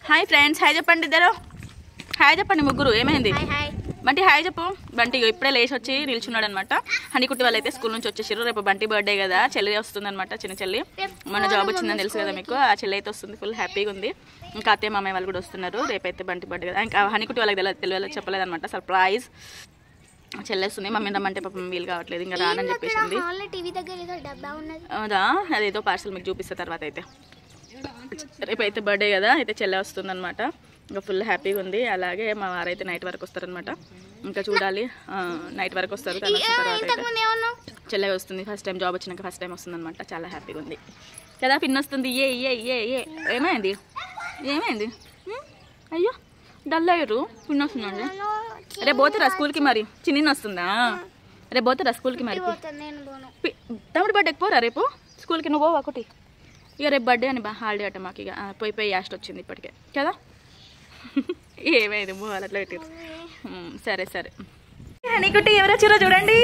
Hi friends hi చెప్పండి ఇద్దరు hi చెప్పండి ముగ్గురు ఏమైంది హాయ్ హాయ్ బంటి హాయ్ చెప్పు బంటి ఇగో ఇప్పుడే లేచి వచ్చి నిల్చున్నాడు అనమాట హనీకుట్టి వాళ్ళు అయితే స్కూల్ నుంచి వచ్చేసారు రేపు బంటి బర్త్డే కదా చెల్లి వస్తుంది అనమాట చిన్న చెల్లి మన జాబ్ వచ్చిందని తెలుసు కదా మీకు ఆ చెల్లి అయితే వస్తుంది ఫుల్ హ్యాపీగా ఉంది ఇంకా అత్తయ్య మామయ్య వాళ్ళు కూడా వస్తున్నారు రేపైతే బంటి బర్త్డే కదా ఇంకా హనీకుట్టి వాళ్ళకి తెలియదు తెలియదు చెప్పలేదన్నమాట సర్ప్రైజ్ చెల్లేస్తుంది మమ్మీ రమ్మంటే పాపం వీలు కావట్లేదు ఇంకా రానని చెప్పేసింది హాల్ టీవీ దగ్గర ఏదో డబ్బా ఉన్నది అవుదా అదేదో పార్సల్ మీకు చూపిస్తా తర్వాత అయితే రేపు అయితే బర్త్డే కదా అయితే చెల్లె వస్తుందన్నమాట ఇంకా ఫుల్ హ్యాపీగా ఉంది అలాగే మా వారైతే నైట్ వరకు వస్తారనమాట ఇంకా చూడాలి నైట్ వరకు వస్తారు తను వచ్చిన తర్వాత అయితే ఇంతకుముందు ఏమన్నావు చెల్లె వస్తుంది ఫస్ట్ టైం జాబ్ వచ్చినాక ఫస్ట్ టైం వస్తుంది అనమాట చాలా హ్యాపీగా ఉంది కదా పిన్ వస్తుంది ఏ ఏ ఏ ఏ ఏమైంది ఏమైంది ఉం? అయ్యో డల్ అయ్యారు పిన్ వస్తుందండి రేపు పోతారా స్కూల్కి మరి చిన్న వస్తుందా రేపు పోతారా స్కూల్కి మరి పోతాను నేను పోను పి- తమ్ముడు బర్త్డేకి పోరా రేపు స్కూల్కి నువ్వు పోవా ఒకటి ఇక రేపు బర్త్డే అని హాలిడే అట మాకు ఇక ఆ, పోయి పోయి యాస్ట్ వచ్చింది ఇప్పటికే కదా ఏమైంది పోవాలి అట్లా పెట్టారు ఉమ్, సరే సరే హనీకుట్టి ఎవరు వచ్చిండ్రో చూడండి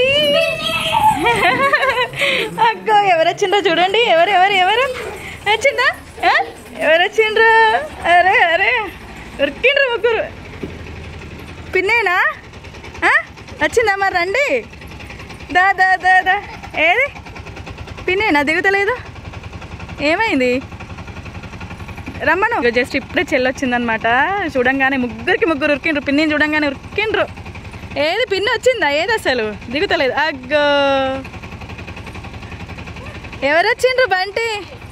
అగ్గో ఎవరు వచ్చిండ్రో చూడండి ఎవరు ఎవరు ఎవరు వచ్చిందా ఆ? ఎవరు వచ్చిండ్రు అరే అరే ఉరికిండ్రు ముగ్గురు పిన్నేనా ఆ? వచ్చిందా మరి రండి దా దా దా దా ఏది పిన్నేనా దిగుతలేదు ఏమైంది రమ్మను ఇగో జస్ట్ ఇప్పుడే చెల్లొచ్చిందనమాట చూడంగానే ముగ్గురికి ముగ్గురు ఉరికిండ్రు పిన్నిని చూడంగానే ఉరికిండ్రు ఏది పిన్ని వచ్చిందా ఏది అసలు దిగుతలేదు అగ్గో ఎవరు వచ్చిండ్రు బంటి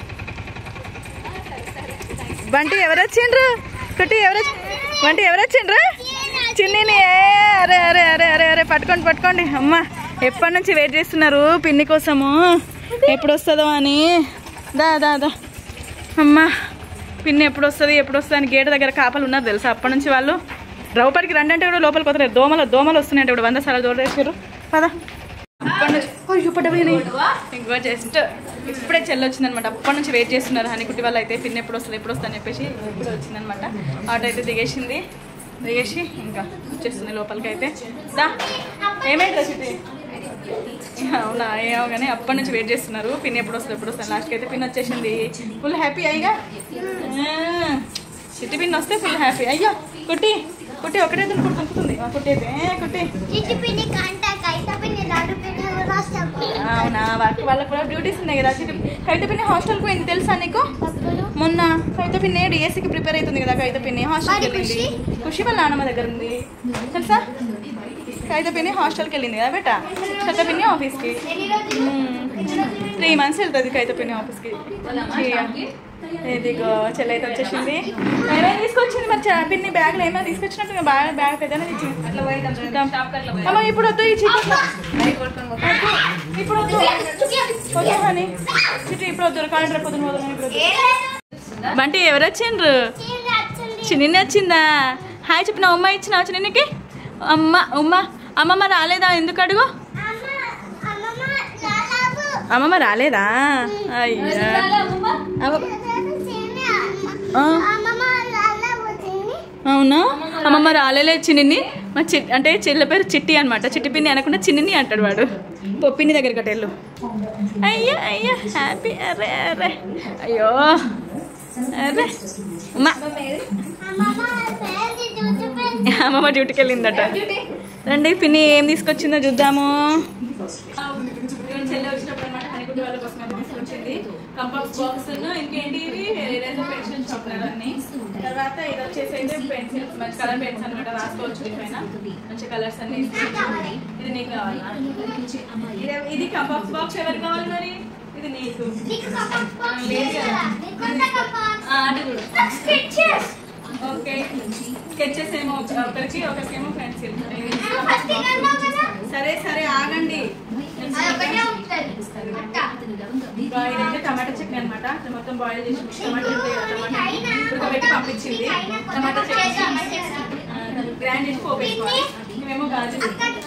బంటి ఎవరు వచ్చిండ్రు కుట్టి ఎవరు బంటి ఎవరు వచ్చిండ్రు చిన్నిని ఏ, అరే అరే అరే అరే అరే పట్టుకోండి పట్టుకోండి అమ్మ ఎప్పటి నుంచి వెయిట్ చేస్తున్నారు పిన్ని కోసము ఎప్పుడు వస్తుందో అని దా దా దా అమ్మా పిన్ని ఎప్పుడు వస్తుంది ఎప్పుడు వస్తుంది అని గేట్ దగ్గర కాపలు ఉన్నారు తెలుసా అప్పటి నుంచి వాళ్ళు ద్రౌపదికి రండి అంటే కూడా లోపలికి వస్తారు దోమలు దోమలు వస్తున్నాయంటే ఇప్పుడు వంద సార్లు దూరేసారు పదా అప్పటి నుంచి అయ్యో పడ్డపోయినాయి. ఇంకో జస్ట్ ఇప్పుడే చెల్లి వచ్చిందనమాట అప్పటి నుంచి వెయిట్ చేస్తున్నారు హనీకుట్టి వాళ్ళు అయితే పిన్ ఎప్పుడు వస్తుంది ఎప్పుడు వస్తుంది అని చెప్పేసి ఇప్పుడే వచ్చిందనమాట ఆటో అయితే దిగేసింది దిగేసి ఇంకా వచ్చేస్తుంది లోపలికి అయితే దా ఏమైంది చిట్టి అవునా ఏమో కానీ అప్పటి నుంచి వెయిట్ చేస్తున్నారు పిన్ ఎప్పుడు వస్తుంది ఎప్పుడు వస్తుంది లాస్ట్కి అయితే పిన్ వచ్చేసింది ఫుల్ హ్యాపీ అయ్యగా చిట్టి పిన్ వస్తే ఫుల్ హ్యాపీ అయ్యో కుట్టి కుట్టి ఒకటే దునుకుడు దునుకుతుంది ఆ, కుట్టి అయితే ఏ, కుట్టి చిట్టి పిన్ని కంట కైత పిన్ని లడ్డు పిన్ని రాస్తాం అవునా వాళ్ళకి వాళ్ళకి కూడా డ్యూటీస్ ఉన్నాయి కదా చిట్టి కవిత పిన్ని హాస్టల్కి పోయింది తెలుసా నీకు మొన్న కవిత పిన్ని డిఎస్సికి ప్రిపేర్ అవుతుంది కదా కవిత పిన్ని హాస్టల్కి మరి వెళ్ళింది ఖుషి వాళ్ళ నాన్నమ్మ దగ్గర ఉంది తెలుసా కవిత పిన్ని హాస్టల్కి వెళ్ళింది కదా బేట కవిత పిన్ని ఆఫీస్కి త్రీ మంత్స్ వెళ్తుంది కవిత పిన్ని ఆఫీస్కి ఇదిగో చెల్లి అయితే వచ్చేసింది ఏమైనా తీసుకొచ్చింది మరి చ- పిన్ని బ్యాగ్లో ఏమైనా తీసుకొచ్చినట్టు బ్యాగ్ బ్యాగ్ పెద్దనే ఇచ్చింది అమ్మ ఇప్పుడు వద్దు ఈ చిట్టి ఇప్పుడు వద్దు వద్దు హనీ చిట్టి ఇప్పుడు వద్దు కాలంటే రేపు పొద్దున పోదాం ఇప్పుడు వద్దు. బంటి ఎవరు వచ్చిండ్రు చిన్న వచ్చిందా హాయ్ చెప్పిన అమ్మ ఇచ్చిన చిన్నకి అమ్మ ఉమ్మ అమ్మమ్మ రాలేదా ఎందుకు అడుగు అమ్మమ్మ రాలేదా అయ్యా అమ్మ- ఆ, అవునా అమ్మమ్మ రాలేలే చిన్ని మా చి అంటే చెల్లె పేరు చిట్టి అనమాట చిట్టి పిన్ని అనకుండా చిన్ని అంటాడు వాడు పొప్పిని దగ్గర కట్టేళ్ళు అయ్యో అయ్యో హ్యాపీ అరే అరే అయ్యో అరే అమ్మా అమ్మమ్మ డ్యూటీకి వెళ్ళిందట రండి పిన్ని ఏం తీసుకొచ్చిందో చూద్దాము చెల్లె వచ్చినప్పుడు అనమాట హనీకుట్టి వాళ్ళ కోసం ఏమో తీసుకొచ్చింది కంపాక్స్ బాక్స్ ఇంకేంటి ఇవి ఎరేజర్ పెన్సిల్ షార్ప్నర్ అన్ని తర్వాత ఇది వచ్చేసి అయితే పెన్సిల్స్ మంచి కలర్ పెన్స్ అనమాట రాసుకోవచ్చు దీనిపైన మంచి కలర్స్ అన్ని తీసుకొచ్చింది. ఇది నీకు కావాలా ఇది- ఇది కంపాక్స్ బాక్స్ ఎవరికి కావాలి మరి ఇది నీకు ఆ, అటు చూడు ఓకే స్కెచెస్ ఏమో ఒకరికి ఒకరికేమో పెన్సిల్ సరే సరే ఆగండి ఇంకా ఇదైతే టమాటా చట్నీ అనమాట మొత్తం బాయిల్ చేసి టమాటా ఉంటాయి కదా, టమాటా ఉడకబెట్టి పంపించింది టమాటా చట్నీ గ్రైండ్ చేసి పోపేసుకోవాలి ఇవేమో గాజులు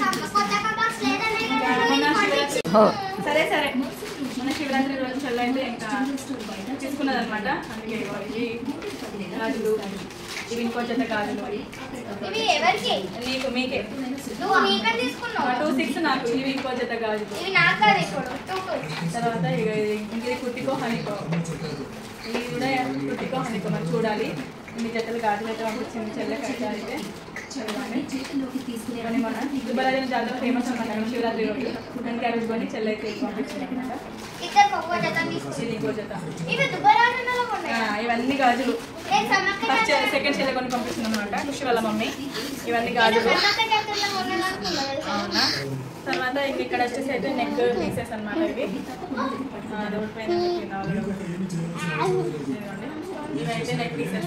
మొన్న శివరాత్రి- సరే సరే మన శివరాత్రి రోజు చెల్లైతే ఇంకా తీసుకున్నది అనమాట అందుకే ఇగో ఇవి గాజులు ఇవి ఇంకో జత గాజులు ఇవి ఎవరికి నీకు మీకే నువ్వు నీకని తీసుకున్నావు టూ సిక్స్ నాకు ఇవి ఇంకో జత గాజులు ఇవి నాకు ఇప్పుడు టూ టూ తర్వాత ఇక ఇది ఇది కుట్టికో హనీకో ఇది కూడా కుట్టికో హనీకో మరి చూడాలి ఇన్ని జతలు గాజులు అయితే పంపించింది చెల్లెకి అయితే అయితే ఇవన్నీ మొన్న దుబ్బరాజన జాతర ఫేమస్ అనమాట శివరాత్రి రోజు దానికి అవి కొని చెల్లె అయితే పంపించింది అనమాట ఇక్కడ ఒక్కో జత తీసుకో ఇది ఇంకో జత ఇవి దుబ్బరాజులలో ఆ, ఉన్నాయి ఇవన్నీ గాజులు నేను సమ్మక్క ఫస్ట్ సెకండ్ చెల్లె కొని పంపించింది అనమాట ఖుషి వాళ్ళ మమ్మీ ఇవన్నీ గాజులు సమ్మక్క జాతరలో ఉన్నాను అనుకున్నా తెలుసా? అవునా తర్వాత ఇంక ఇక్కడ వచ్చేసి అయితే నెక్ పీసెస్ అనమాట ఇవి ఆ, రోడ్ పైన పెట్టిన వాళ్ళు. ఇదిగోండి. ఇవైతే నెక్ పీసెస్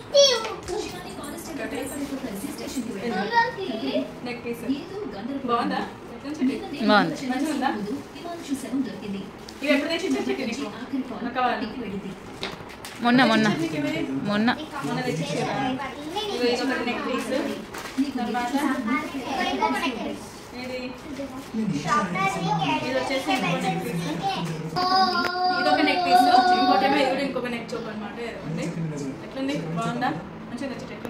నెక్ పీస్ బాగుందా బాగుంది మంచిగా ఉందా ఇవి ఎప్పుడు తెచ్చి ఇచ్చారు నీకు నాకు కావాలి మొన్న మొన్న నీకు ఇవి మొన్న మొన్న తెచ్చి ఇచ్చారా? ఇవి ఇది ఒకటి నెక్ పీస్ తర్వాత ఇది ఇది వచ్చేసి ఇంకో నెక్ పీస్ ఇది ఒక నెక్ పీస్ ఇంకోటి ఏమో ఇది కూడా ఇంకొక నెక్ చూపు అనమాట ఇదిగోండి. ఎట్లుంది బాగుందా మంచిగా తెచ్చి ఎట్లుంది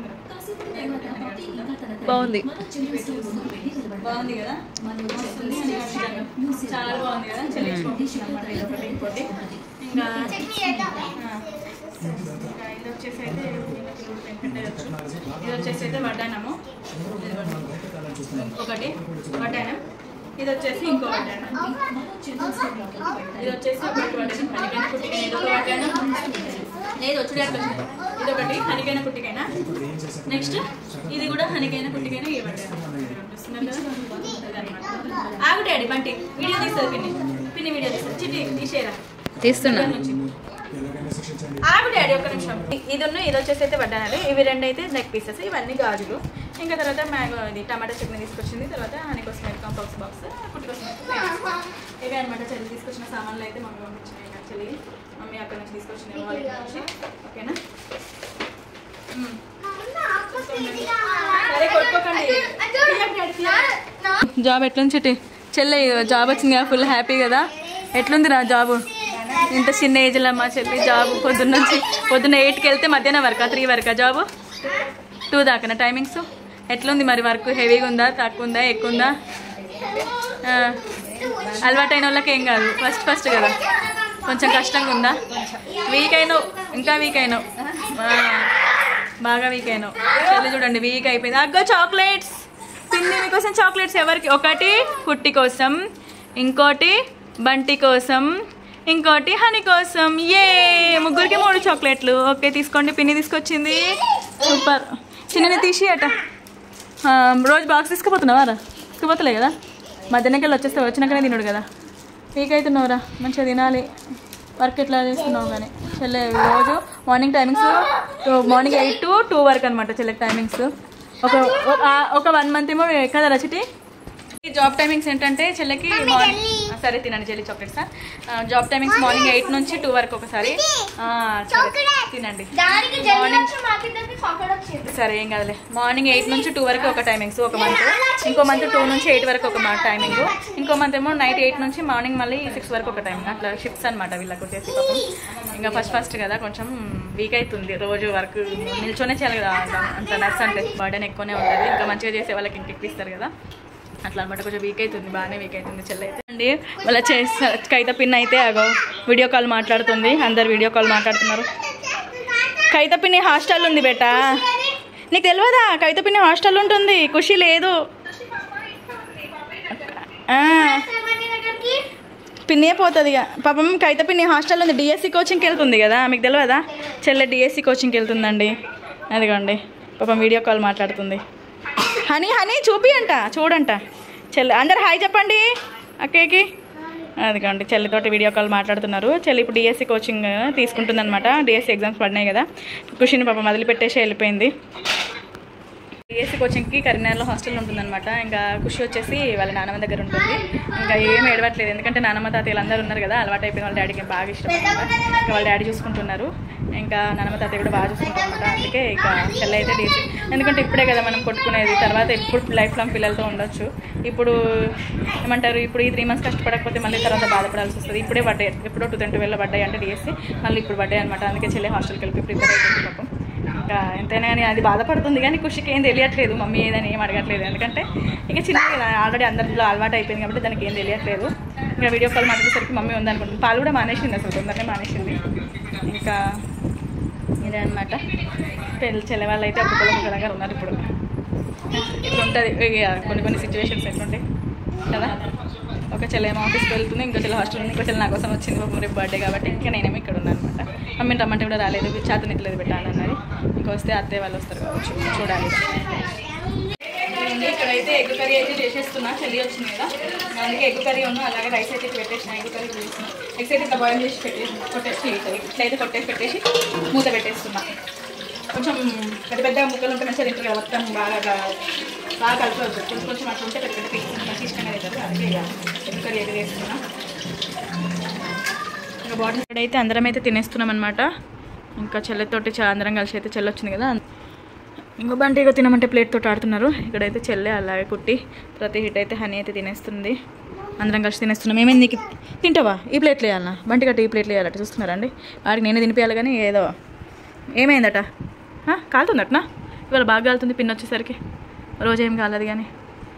బాగుంది బాగుంది కదా వస్తుంది అని అడిగాను. చాలా బాగుంది కదా చెల్లించి పంపించింది అనమాట ఇది ఒకటి ఇంకోటి ఇంకా చట్నీ చేద్దాం ఆ, ఇంకా ఇది వచ్చేసి అయితే ఇది వచ్చేసి అయితే వడ్డానము ఇదిగోండి. ఒకటి వడ్డానం ఇది వచ్చేసి ఇంకో వడ్డానం ఇది వచ్చేసి ఒకటి వడ్డానం హనికైన కుట్టికైన ఇది ఒక వడ్డానం లేదు వచ్చి ఇది ఒకటి హనికైన కుట్టికైనా నెక్స్ట్ ఇది కూడా హనికైన కుట్టికైనా ఏ వడ్డానం కనిపిస్తున్నారు కదా? ఇదన్నమాట. ఆగు డాడీ బంటి వీడియో తీస్తుంది పిన్ని పిన్ని వీడియో తీస్తుంది చిట్టి తీసేరా తీస్తున్నా నుంచి. ఆగు డాడీ ఒక్క నిమిషం ఇది ఉన్న ఇది వచ్చేసి అయితే వడ్డానాలు ఇవి రెండు అయితే నెక్ పీసెస్ ఇవన్నీ గాజులు ఇంకా తర్వాత మ్యాంగో ఇది టమాటా చట్నీ తీసుకొచ్చింది తర్వాత హనీ కోసం కంపాక్స్ బాక్స్ కుట్టి కోసం ఇవే అనమాట చెల్లి తీసుకొచ్చిన సామాన్లు అయితే మమ్మీ పంపించినాయి యాక్చువల్లీ మమ్మీ అక్కడ నుంచి తీసుకొచ్చింది వాళ్ళ ఇంటి నుంచి ఓకేనా మ్మ్. సరే కొట్టుకోకండి జాబ్ ఎట్లుంది చిట్టి చెల్లె జాబ్ వచ్చింది కదా ఫుల్ హ్యాపీ కదా ఎట్లుంది రా జాబ్ ఇంత చిన్న ఏజ్లో మా చెల్లి జాబ్ పొద్దున్న నుంచి పొద్దున్న ఎయిట్కి వెళ్తే మధ్యాహ్నం వరకా త్రీ వరకా జాబ్ టూ దాకా టైమింగ్స్ ఎట్లుంది మరి వర్క్ హెవీగా ఉందా తక్కువ ఉందా ఎక్కువ ఉందా ఆ, అలవాటైన వాళ్ళకి ఏం కాదు ఫస్ట్ ఫస్ట్ కదా కొంచెం కష్టంగా ఉందా వీక్ అయినావు ఇంకా వీక్ అయినావు ఆ, బాగా వీక్ అయినావు చెల్లి చూడండి వీక్ అయిపోయింది అగ్గో చాక్లెట్స్ పిన్ని మీకోసం చాక్లెట్స్ ఎవరికి ఒకటి కుట్టి కోసం ఇంకోటి బంటి కోసం ఇంకోటి హనీ కోసం ఏ ముగ్గురికి మూడు చాక్లెట్లు ఓకే తీసుకోండి పిన్ని తీసుకొచ్చింది సూపర్ చిన్న తీసి అట ఆ, రోజు బాక్స్ తీసుకుపోతున్నావా రా తీసుకుపోతలే కదా మధ్యాహ్నంకి వెళ్ళి వచ్చేస్తే వచ్చినాకనే తినడు కదా వీక్ అవుతున్నావురా మంచిగా తినాలి వర్క్ ఎట్లా చేస్తున్నావు కానీ చెల్లె రోజు morning timings morning eight to two వరకు అనమాట చెల్లెకి టైమింగ్స్ ఒక ఒక- ఆ, ఒక వన్ మంత్ ఏమో కదా రచిటి ఈ జాబ్ టైమింగ్స్ ఏంటంటే చెల్లెకి మార్నింగ్ సరే తినండి చెల్లి chocolates job timings morning eight నుంచి టూ వరకు ఒకసారి ఆ, సరే, తినండి దానికి జల్లి వచ్చి మాకిద్దరికి చాక్లెట్ వచ్చింది సరే ఏం కాదులే మార్నింగ్ ఎయిట్ నుంచి టూ వరకు ఒక టైమింగ్స్ ఒక మంత్ ఇంకో మంత్ టూ నుంచి ఎయిట్ వరకు ఒక టైమింగ్ ఇంకో మంత్ ఏమో నైట్ ఎయిట్ నుంచి మార్నింగ్ మళ్ళీ సిక్స్ వరకు ఒక టైమింగ్ అట్లా షిఫ్ట్స్ అనమాట వీళ్ళకి వచ్చేసి పాపం ఇంకా ఫస్ట్ ఫస్ట్ కదా కొంచెం వీక్ అవుతుంది రోజు వర్క్ నిల్చొనే చేయాలి కదా అంత నర్స్ అంటే బర్డెన్ ఎక్కువనే ఉంటుంది ఇంకా మంచిగా చేసే వాళ్ళకి ఇంక ఎక్కువ ఇస్తారు కదా అట్లా అనమాట కొంచెం వీక్ అవుతుంది బాగానే వీక్ అవుతుంది చెల్లి అయితే అండి వాళ్ళ చేస్తా కైత పిన్ అయితే అగో వీడియో కాల్ మాట్లాడుతుంది అందరు వీడియో కాల్ మాట్లాడుతున్నారు కవిత పిన్ని హాస్టల్ ఉంది బేటా నీకు తెలియదా కవిత పిన్ని హాస్టల్ ఉంటుంది ఖుషి లేదు ఆ, దగ్గరికి పిన్నే పోతుంది ఇక పాపం కవిత పిన్ని హాస్టల్ ఉంది డిఎస్సి కోచింగ్కి వెళ్తుంది కదా మీకు తెలియదా చెల్లె డిఎస్సి కోచింగ్కి వెళ్తుందండి అదిగోండి పాపం వీడియో కాల్ మాట్లాడుతుంది హనీ హనీ చూపి అంట చూడంట చెల్లె అందరు హాయ్ చెప్పండి అక్కయ్యకి అదిగోండి చెల్లితోటి వీడియో కాల్ మాట్లాడుతున్నారు చెల్లి ఇప్పుడు డిఎస్సి కోచింగ్ తీసుకుంటుందన్నమాట డిఎస్సి ఎగ్జామ్స్ పడినాయి కదా ఖుషిని పాపం వదిలిపెట్టేసి వెళ్ళిపోయింది డిఎస్సి కోచింగ్కి కరీంనగర్లో హాస్టల్ ఉంటుందన్నమాట ఇంకా ఖుషి వచ్చేసి వాళ్ళ నాన్నమ్మ దగ్గర ఉంటుంది ఇంకా ఏం ఏడవట్లేదు ఎందుకంటే నాన్నమ్మ తాతయ్యలు అందరూ ఉన్నారు కదా అలవాటు అయిపోయిన వాళ్ళ డాడీకి బాగా ఇష్టం అనమాట ఇంకా వాళ్ళ డాడీ చూసుకుంటున్నారు ఇంకా నాన్నమ్మ తాతయ్య కూడా బాగా చూసుకుంటారు అనమాట అందుకే ఇక చెల్లి అయితే డీసీ ఎందుకంటే ఇప్పుడే కదా మనం కొట్టుకునేది తర్వాత ఎప్పుడు లైఫ్ లాంగ్ పిల్లలతో ఉండొచ్చు ఇప్పుడు ఏమంటారు ఇప్పుడు ఈ త్రీ మంత్స్ కష్టపడకపోతే మళ్ళీ తర్వాత బాధపడాల్సి వస్తుంది ఇప్పుడే పడ్డాయి ఎప్పుడో టూ ట్వంటీ వేలో పడ్డాయి అంటే డిఎస్సి మళ్ళీ ఇప్పుడు పడ్డాయి అనమాట అందుకే చెల్లి హాస్టల్కి వెళ్ళి ప్రిపేర్ అవుతుంది పాపం ఇంకా ఎంతైనా కానీ అది బాధపడుతుంది కానీ ఖుషికి ఏం తెలియట్లేదు మమ్మీ ఏదని ఏం అడగట్లేదు ఎందుకంటే ఇక చిన్న కదా ఆల్రెడీ అందరిలో అలవాటు అయిపోయింది కాబట్టి దానికి ఏం తెలియట్లేదు ఇంకా వీడియో కాల్ మాట్లాడేసరికి మమ్మీ ఉందనుకుంటుంది పాలు కూడా మానేసింది అసలు తొందరనే మానేసింది ఇంకా ఇదే అనమాట పెళ్ళి చెల్లె వాళ్ళు అయితే ఒక్కొక్కరు ఒక్కొక్కలాగా ఉన్నారు ఇప్పుడు ఇట్లా ఉంటుంది ఇక కొన్ని కొన్ని సిచ్యువేషన్స్ ఎట్లుంటాయి కదా ఒక చెల్లె ఏమో ఆఫీస్కి వెళ్తుంది ఇంకో చెల్లె హాస్టల్ ఉంది ఇంకో చెల్లె నా కోసం వచ్చింది పాపం రేపు బర్త్డే కాబట్టి ఇంకా నేనేమో ఇక్కడ ఉన్నాను అనమాట మమ్మీని రమ్మంటే కూడా రాలేదు చేత నిట్లేదు పెట్టాలన్నది ఇంక వస్తే అత్తయ్య వాళ్ళు వస్తారు కావచ్చు చూడాలి ఇక్కడైతే ఎగ్ కర్రీ అయితే చేసేస్తున్నా చెల్లి వచ్చింది కదా అందుకే ఎగ్ కర్రీ ఉన్న అలాగే రైస్ అయితే ఇట్లా పెట్టేసిన ఎగ్ కర్రీ చేస్తున్నా ఎగ్స్ అయితే ఇట్లా బాయిల్ చేసి పెట్టేసి కొట్టేసి ఇట్లా అయితే కొట్టేసి పెట్టేసి మూత పెట్టేస్తున్నా కొంచెం పెద్ద పెద్ద ముక్కలు ఉంటే మంచిగా తింటారు కదా మొత్తం బాగా గా- బాగా కలిపి కొంచెం కొంచెం అట్లా ఉంటే పెద్ద పెద్ద పీసెస్ మంచి ఇష్టంగా తింటారు అందుకే ఇక ఎగ్ కర్రీ అయితే చేస్తున్నా ఇంకా బాటిల్ అయితే అందరం అయితే తినేస్తున్నాం అనమాట ఇంకా చెల్లెతోటి చా- అందరం కలిసి అయితే చెల్లి వచ్చింది కదా ఇంకో బంటి ఇక తినమంటే ప్లేట్ తోటి ఆడుతున్నారు ఇక్కడైతే చెల్లె అలాగే కుట్టి ప్రతి హిట్ అయితే హనీ అయితే తినేస్తుంది అందరం కలిసి తినేస్తున్నాం ఏమైంది నీకు తింటావా ఈ ప్లేట్లు వేయాలన్నా బంటి గట్టి ఈ ప్లేట్లు వేయాలట చూస్తున్నారండి వాడికి నేనే తినిపించాలి కానీ ఏదో ఏమైందట ఆ, కాలుతుందటనా ఇవాళ బాగా కాలుతుంది పిన్ వచ్చేసరికి రోజు ఏం కాలేదు కానీ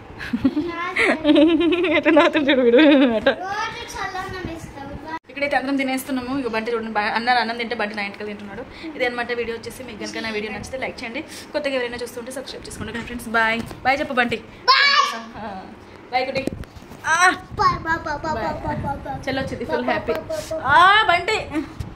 ఎట్లా నాతుంటాడు వీడు అట రోజు చల్లన్నం ఇస్తావు ఇక్కడైతే అందరం తినేస్తున్నాము ఇక బంటి చూడండి బా- అన్నారు అన్నం తింటే బంటి నైట్కి తింటున్నాడు ఇదే అనమాట వీడియో వచ్చేసి మీకు కనుక నా వీడియో నచ్చితే లైక్ చేయండి కొత్తగా ఎవరైనా చూస్తుంటే సబ్స్క్రైబ్ చేసుకోండి ఫ్రెండ్స్ బాయ్ బాయ్ చెప్పు బంటి బాయ్ కుటి bye bye bye bye bye bye చెల్లొచ్చింది ఫుల్ హ్యాపీ బంటి